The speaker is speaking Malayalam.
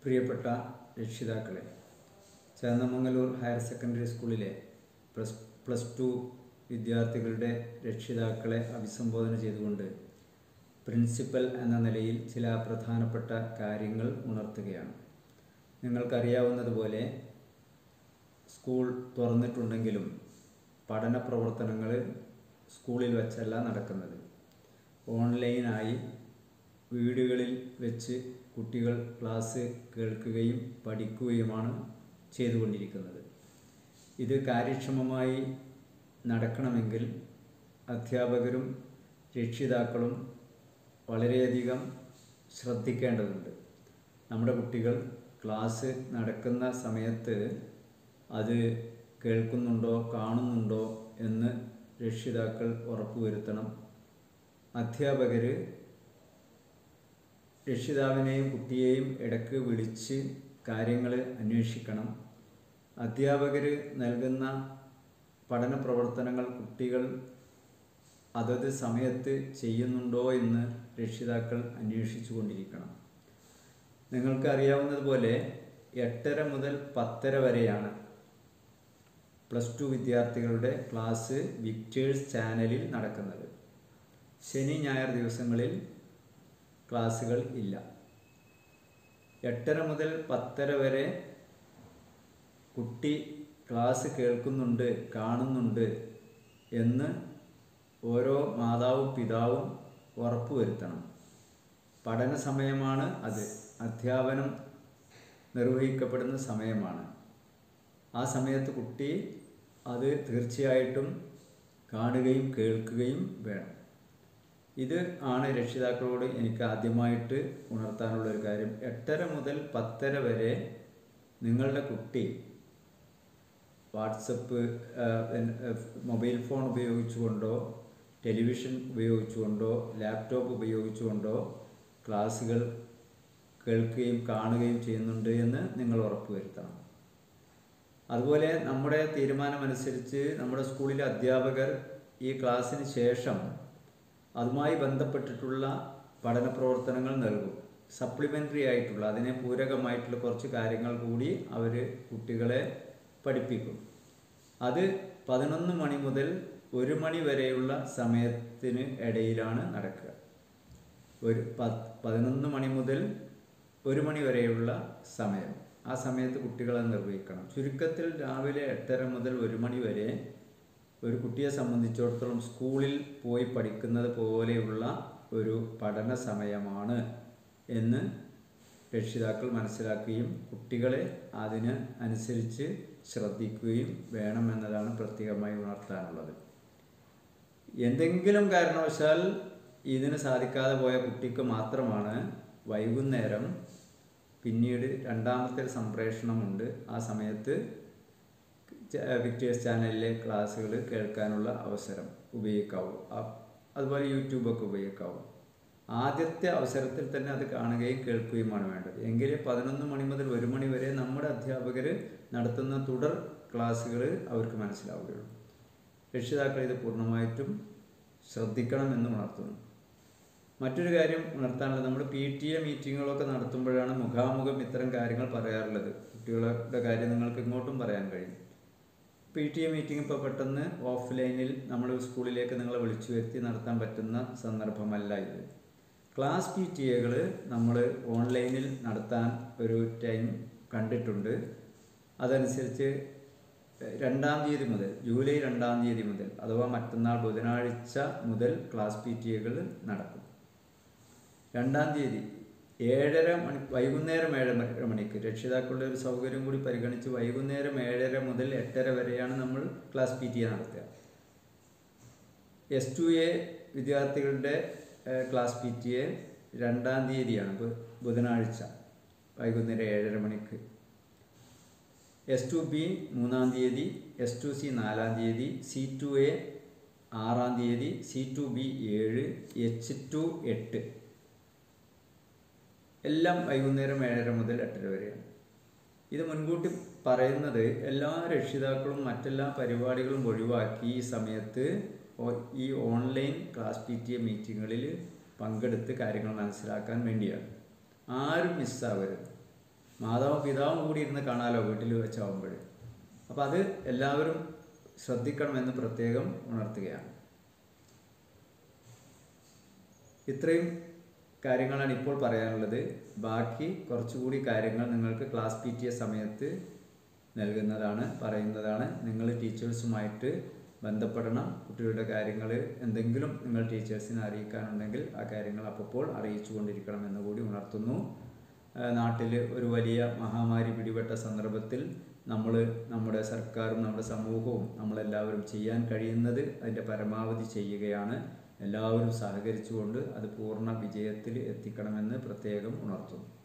പ്രിയപ്പെട്ട രക്ഷിതാക്കളെ ചേന്നമംഗലൂർ ഹയർ സെക്കൻഡറി സ്കൂളിലെ പ്ലസ് പ്ലസ് ടു വിദ്യാർത്ഥികളുടെ രക്ഷിതാക്കളെ അഭിസംബോധന ചെയ്തുകൊണ്ട് പ്രിൻസിപ്പൽ എന്ന നിലയിൽ ചില പ്രധാനപ്പെട്ട കാര്യങ്ങൾ ഉണർത്തുകയാണ് നിങ്ങൾക്കറിയാവുന്നതുപോലെ സ്കൂൾ തുറന്നിട്ടുണ്ടെങ്കിലും പഠന പ്രവർത്തനങ്ങൾ സ്കൂളിൽ വെച്ചല്ല നടക്കുന്നത് ഓൺലൈനായി വീടുകളിൽ വെച്ച് കുട്ടികൾ ക്ലാസ് കേൾക്കുകയും പഠിക്കുകയുമാണ് ചെയ്തുകൊണ്ടിരിക്കുന്നത് ഇത് കാര്യക്ഷമമായി നടക്കണമെങ്കിൽ അധ്യാപകരും രക്ഷിതാക്കളും വളരെയധികം ശ്രദ്ധിക്കേണ്ടതുണ്ട് നമ്മുടെ കുട്ടികൾ ക്ലാസ് നടക്കുന്ന സമയത്ത് അത് കേൾക്കുന്നുണ്ടോ കാണുന്നുണ്ടോ എന്ന് രക്ഷിതാക്കൾ ഉറപ്പുവരുത്തണം അധ്യാപകർ രക്ഷിതാവിനെയും കുട്ടിയെയും ഇടയ്ക്ക് വിളിച്ച് കാര്യങ്ങൾ അന്വേഷിക്കണം അധ്യാപകർ നൽകുന്ന പഠന പ്രവർത്തനങ്ങൾ കുട്ടികൾ അതത് സമയത്ത് ചെയ്യുന്നുണ്ടോ എന്ന് രക്ഷിതാക്കൾ അന്വേഷിച്ചു കൊണ്ടിരിക്കണം നിങ്ങൾക്ക് അറിയാവുന്നതുപോലെ എട്ടര മുതൽ പത്തര വരെയാണ് പ്ലസ് ടു വിദ്യാർത്ഥികളുടെ ക്ലാസ് വിക്ടേഴ്സ് ചാനലിൽ നടക്കുന്നത് ശനി ഞായർ ദിവസങ്ങളിൽ ക്ലാസ്സുകൾ ഇല്ല എട്ടര മുതൽ പത്തര വരെ കുട്ടി ക്ലാസ് കേൾക്കുന്നുണ്ട് കാണുന്നുണ്ട് എന്ന് ഓരോ മാതാവും പിതാവും ഉറപ്പുവരുത്തണം പഠന സമയമാണ് അത് അധ്യാപനം നിർവഹിക്കപ്പെടുന്ന സമയമാണ് ആ സമയത്ത് കുട്ടി അത് തീർച്ചയായിട്ടും കാണുകയും കേൾക്കുകയും വേണം ഇത് ആണ് രക്ഷിതാക്കളോട് എനിക്ക് ആദ്യമായിട്ട് ഉണർത്താനുള്ള ഒരു കാര്യം എട്ടര മുതൽ പത്തര വരെ നിങ്ങളുടെ കുട്ടി വാട്സപ്പ് മൊബൈൽ ഫോൺ ഉപയോഗിച്ചുകൊണ്ടോ ടെലിവിഷൻ ഉപയോഗിച്ചുകൊണ്ടോ ലാപ്ടോപ്പ് ഉപയോഗിച്ചുകൊണ്ടോ ക്ലാസ്സുകൾ കേൾക്കുകയും കാണുകയും ചെയ്യുന്നുണ്ട് എന്ന് നിങ്ങൾ ഉറപ്പുവരുത്തണം അതുപോലെ നമ്മുടെ തീരുമാനമനുസരിച്ച് നമ്മുടെ സ്കൂളിലെ അധ്യാപകർ ഈ ക്ലാസ്സിന് ശേഷം അതുമായി ബന്ധപ്പെട്ടിട്ടുള്ള പഠന പ്രവർത്തനങ്ങൾ നൽകും സപ്ലിമെൻ്ററി ആയിട്ടുള്ള അതിനെ പൂരകമായിട്ടുള്ള കുറച്ച് കാര്യങ്ങൾ കൂടി അവർ കുട്ടികളെ പഠിപ്പിക്കും അത് പതിനൊന്ന് മണി മുതൽ ഒരു മണി വരെയുള്ള സമയത്തിന് ഇടയിലാണ് നടക്കുക ഒരു പതിനൊന്ന് മണി മുതൽ ഒരു മണി വരെയുള്ള സമയം ആ സമയത്ത് കുട്ടികളെ നിർവഹിക്കണം ചുരുക്കത്തിൽ രാവിലെ എട്ടര മുതൽ ഒരു മണി വരെ ഒരു കുട്ടിയെ സംബന്ധിച്ചിടത്തോളം സ്കൂളിൽ പോയി പഠിക്കുന്നത് പോലെയുള്ള ഒരു പഠന സമയമാണ് എന്ന് രക്ഷിതാക്കൾ മനസ്സിലാക്കുകയും കുട്ടികളെ അതിന് അനുസരിച്ച് ശ്രദ്ധിക്കുകയും വേണമെന്നതാണ് പ്രത്യേകമായി ഉണർത്താനുള്ളത് എന്തെങ്കിലും കാരണവശാൽ ഇതിന് സാധിക്കാതെ പോയ കുട്ടിക്ക് മാത്രമാണ് വൈകുന്നേരം പിന്നീട് രണ്ടാമത്തെ സംപ്രേഷണമുണ്ട് ആ സമയത്ത് വിക്ടേഴ്സ് ചാനലിലെ ക്ലാസ്സുകൾ കേൾക്കാനുള്ള അവസരം ഉപയോഗിക്കാവൂ അതുപോലെ യൂട്യൂബൊക്കെ ഉപയോഗിക്കാവൂ ആദ്യത്തെ അവസരത്തിൽ തന്നെ അത് കാണുകയും കേൾക്കുകയുമാണ് വേണ്ടത് എങ്കിലേ പതിനൊന്ന് മണി മുതൽ ഒരു മണി വരെ നമ്മുടെ അധ്യാപകർ നടത്തുന്ന തുടർ ക്ലാസ്സുകൾ അവർക്ക് മനസ്സിലാവുകയുള്ളൂ രക്ഷിതാക്കൾ ഇത് പൂർണ്ണമായിട്ടും ശ്രദ്ധിക്കണം എന്ന് ഉണർത്തുന്നു മറ്റൊരു കാര്യം ഉണർത്താനുള്ളത് നമ്മൾ പി ടി എ മീറ്റിങ്ങുകളൊക്കെ നടത്തുമ്പോഴാണ് മുഖാമുഖം ഇത്തരം കാര്യങ്ങൾ പറയാറുള്ളത് കുട്ടികളുടെ കാര്യം നിങ്ങൾക്ക് ഇങ്ങോട്ടും പറയാൻ കഴിയും പി ടി എ മീറ്റിംഗ് ഇപ്പോൾ പെട്ടെന്ന് ഓഫ്ലൈനിൽ നമ്മൾ സ്കൂളിലേക്ക് നിങ്ങളെ വിളിച്ചു വരുത്തി നടത്താൻ പറ്റുന്ന സന്ദർഭമല്ല ഇത് ക്ലാസ് പി ടി എകൾ നമ്മൾ ഓൺലൈനിൽ നടത്താൻ ഒരു ടൈം കണ്ടിട്ടുണ്ട് അതനുസരിച്ച് രണ്ടാം തീയതി മുതൽ ജൂലൈ രണ്ടാം തീയതി മുതൽ അഥവാ മറ്റന്നാൾ ബുധനാഴ്ച മുതൽ ക്ലാസ് പി ടി എകൾ നടക്കും രണ്ടാം തീയതി ഏഴര മണി വൈകുന്നേരം ഏഴര മണിക്ക് രക്ഷിതാക്കളുടെ ഒരു സൗകര്യം കൂടി പരിഗണിച്ച് വൈകുന്നേരം ഏഴര മുതൽ എട്ടര വരെയാണ് നമ്മൾ ക്ലാസ് പി ടി എ നടത്തുക എസ് ടു എ വിദ്യാർത്ഥികളുടെ ക്ലാസ് പി ടി എ രണ്ടാം തീയതിയാണ് ബുധനാഴ്ച വൈകുന്നേരം ഏഴര മണിക്ക് എസ് ടു ബി മൂന്നാം തീയതി എസ് ടു സി നാലാം തീയതി സി ടു എ ആറാം തീയതി സി ടു ബി ഏഴ് എച്ച് ടു എട്ട് എല്ലാം വൈകുന്നേരം ഏഴര മുതൽ എട്ടര വരെയാണ് ഇത് മുൻകൂട്ടി പറയുന്നത് എല്ലാ രക്ഷിതാക്കളും മറ്റെല്ലാ പരിപാടികളും ഒഴിവാക്കി ഈ സമയത്ത് ഈ online class P T A മീറ്റിങ്ങുകളിൽ പങ്കെടുത്ത് കാര്യങ്ങൾ മനസ്സിലാക്കാൻ വേണ്ടിയാണ് ആരും മിസ്സാവരുത് മാതാവും പിതാവും കൂടി ഇരുന്ന് കാണാലോ വീട്ടിൽ വെച്ചാവുമ്പോൾ അപ്പോൾ അത് എല്ലാവരും ശ്രദ്ധിക്കണമെന്ന് പ്രത്യേകം ഉണർത്തുകയാണ് ഇത്രയും കാര്യങ്ങളാണ് ഇപ്പോൾ പറയാനുള്ളത് ബാക്കി കുറച്ചുകൂടി കാര്യങ്ങൾ നിങ്ങൾക്ക് ക്ലാസ് പി ടി എ സമയത്ത് നൽകുന്നതാണ് പറയുന്നതാണ് നിങ്ങൾ ടീച്ചേഴ്സുമായിട്ട് ബന്ധപ്പെടണം കുട്ടികളുടെ കാര്യങ്ങൾ എന്തെങ്കിലും നിങ്ങൾ ടീച്ചേഴ്സിനെ അറിയിക്കാനുണ്ടെങ്കിൽ ആ കാര്യങ്ങൾ അപ്പോൾ അറിയിച്ചു കൊണ്ടിരിക്കണം എന്ന് കൂടി ഉണർത്തുന്നു നാട്ടിൽ ഒരു വലിയ മഹാമാരി പിടിപെട്ട സന്ദർഭത്തിൽ നമ്മൾ നമ്മുടെ സർക്കാരും നമ്മുടെ സമൂഹവും നമ്മളെല്ലാവരും ചെയ്യാൻ കഴിയുന്നത് അതിൻ്റെ പരമാവധി ചെയ്യുകയാണ് എല്ലാവരും സഹകരിച്ചുകൊണ്ട് അത് പൂർണ്ണ വിജയത്തിൽ എത്തിക്കണമെന്ന് പ്രത്യേകം ഉണർത്തുന്നു